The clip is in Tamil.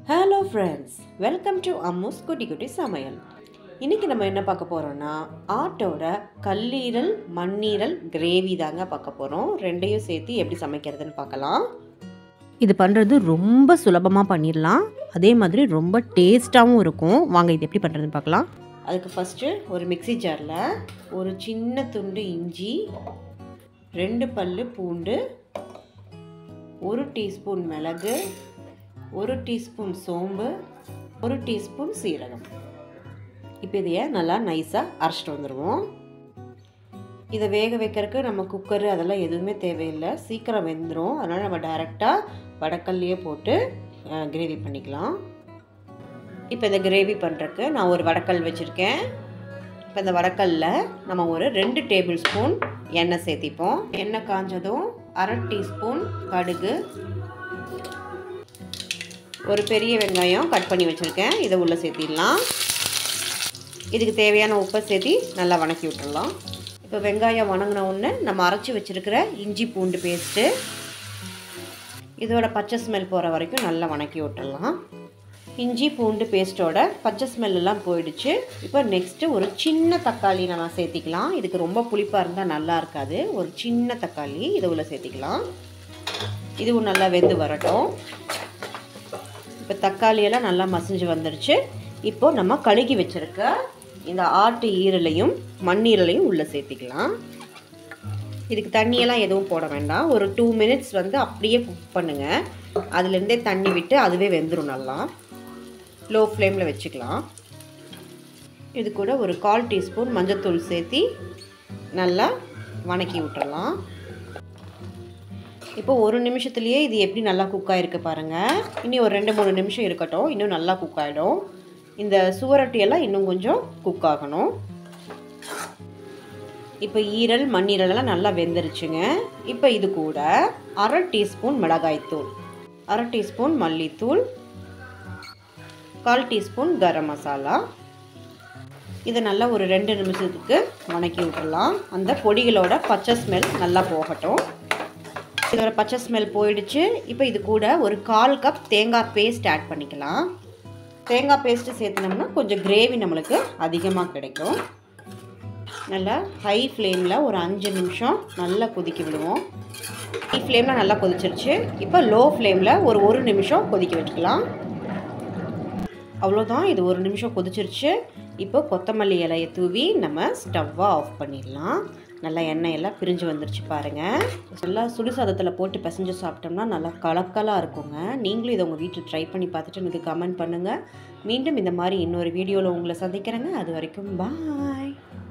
ஹலோ ஃப்ரெண்ட்ஸ் வெல்கம் டு அம்முஸ் குட்டி குட்டி சமையல் இன்றைக்கி நம்ம என்ன பார்க்க போகிறோன்னா ஆட்டோட கல்லீரல் மண்ணீரல் கிரேவி தாங்க பார்க்க போகிறோம் ரெண்டையும் சேர்த்து எப்படி சமைக்கிறதுன்னு பார்க்கலாம் இது பண்ணுறது ரொம்ப சுலபமாக பண்ணிடலாம் அதே மாதிரி ரொம்ப டேஸ்ட்டாகவும் இருக்கும் வாங்க இது எப்படி பண்ணுறதுன்னு பார்க்கலாம் அதுக்கு ஃபஸ்ட்டு ஒரு மிக்ஸி ஜாரில் ஒரு சின்ன துண்டு இஞ்சி ரெண்டு பல்லு பூண்டு ஒரு டீஸ்பூன் மிளகு ஒரு டீஸ்பூன் சோம்பு ஒரு டீஸ்பூன் சீரகம் இப்போ இதைய நல்லா நைஸாக அரைச்சிட்டு வந்துடுவோம் இதை வேக வைக்கிறதுக்கு நம்ம குக்கரு அதெல்லாம் எதுவுமே தேவையில்லை சீக்கிரம் வெந்துடும் அதனால் நம்ம டைரெக்டாக வடக்கல்லையே போட்டு கிரேவி பண்ணிக்கலாம் இப்போ இந்த கிரேவி பண்ணுறதுக்கு நான் ஒரு வடக்கல் வச்சுருக்கேன் இப்போ இந்த வடக்கல்ல நம்ம ஒரு ரெண்டு டேபிள் ஸ்பூன் எண்ணெய் சேர்த்திப்போம் எண்ணெய் காஞ்சதும் அரை டீஸ்பூன் கடுகு ஒரு பெரிய வெங்காயம் கட் பண்ணி வச்சுருக்கேன் இதை உள்ளே சேர்த்திடலாம் இதுக்கு தேவையான உப்பை சேர்த்தி நல்லா வணக்கி விட்டுடலாம் இப்போ வெங்காயம் வணங்கின உடனே நம்ம அரைச்சி வச்சுருக்கிற இஞ்சி பூண்டு பேஸ்ட்டு இதோட பச்சை ஸ்மெல் போகிற வரைக்கும் நல்லா வணக்கி விட்டுடலாம் இஞ்சி பூண்டு பேஸ்ட்டோட பச்சை ஸ்மெல் எல்லாம் போயிடுச்சு இப்போ நெக்ஸ்ட்டு ஒரு சின்ன தக்காளி நம்ம சேர்த்திக்கலாம் இதுக்கு ரொம்ப புளிப்பாக இருந்தால் நல்லா இருக்காது ஒரு சின்ன தக்காளி இதை உள்ள சேர்த்திக்கலாம் இதுவும் நல்லா வெந்து வரட்டும் இப்போ தக்காளியெல்லாம் நல்லா மசிஞ்சு வந்துடுச்சு இப்போது நம்ம கழுகி வச்சுருக்க இந்த ஆட்டு ஈரலையும் மண்ணீரலையும் உள்ளே சேர்த்திக்கலாம் இதுக்கு தண்ணியெல்லாம் எதுவும் போட வேண்டாம் ஒரு டூ மினிட்ஸ் வந்து அப்படியே குக் பண்ணுங்கள் அதுலேருந்தே தண்ணி விட்டு அதுவே வெந்துடும் நல்லா லோ ஃப்ளேமில் வச்சுக்கலாம் இது கூட ஒரு கால் டீஸ்பூன் மஞ்சத்தூள் சேர்த்தி நல்லா வணக்கி விட்டுறலாம் இப்போ ஒரு நிமிஷத்துலேயே இது எப்படி நல்லா குக் ஆகிருக்கு பாருங்கள் இனி ஒரு ரெண்டு மூணு நிமிஷம் இருக்கட்டும் இன்னும் நல்லா குக் ஆகிடும் இந்த சுவரொட்டியெல்லாம் இன்னும் கொஞ்சம் குக் ஆகணும் இப்போ ஈரல் மண்ணீரலெல்லாம் நல்லா வெந்துருச்சுங்க இப்போ இது கூட அரை டீஸ்பூன் மிளகாய்த்தூள் அரை டீஸ்பூன் மல்லித்தூள் கால் டீஸ்பூன் கரம் மசாலா இதை நல்லா ஒரு ரெண்டு நிமிஷத்துக்கு வணக்கி விட்டுடலாம் அந்த பொடிகளோட பச்சை ஸ்மெல் நல்லா போகட்டும் இதோட பச்சை ஸ்மெல் போயிடுச்சு இப்போ இது கூட ஒரு கால் கப் தேங்காய் பேஸ்ட் ஆட் பண்ணிக்கலாம் தேங்காய் பேஸ்ட்டு சேர்த்துனோம்னா கொஞ்சம் கிரேவி நம்மளுக்கு அதிகமாக கிடைக்கும் நல்லா ஹை ஃப்ளேமில் ஒரு அஞ்சு நிமிஷம் நல்லா கொதிக்க விடுவோம் ஹை ஃப்ளேமில் நல்லா கொதிச்சிருச்சு இப்போ லோ ஃப்ளேமில் ஒரு ஒரு நிமிஷம் கொதிக்க வச்சுக்கலாம் அவ்வளோதான் இது ஒரு நிமிஷம் கொதிச்சிருச்சு இப்போ கொத்தமல்லி இலையை தூவி நம்ம ஸ்டவ்வை ஆஃப் பண்ணிடலாம் நல்லா எண்ணெய் எல்லாம் பிரிஞ்சு வந்துருச்சு பாருங்கள் நல்லா சுடுசாதத்தில் போட்டு பிசைஞ்சு சாப்பிட்டோம்னா நல்லா கலக்கலாக இருக்குங்க நீங்களும் இதை உங்கள் வீட்டில் ட்ரை பண்ணி பார்த்துட்டு எனக்கு கமெண்ட் பண்ணுங்கள் மீண்டும் இந்த மாதிரி இன்னொரு வீடியோவில் உங்களை சந்திக்கிறேங்க அது வரைக்கும் பாய்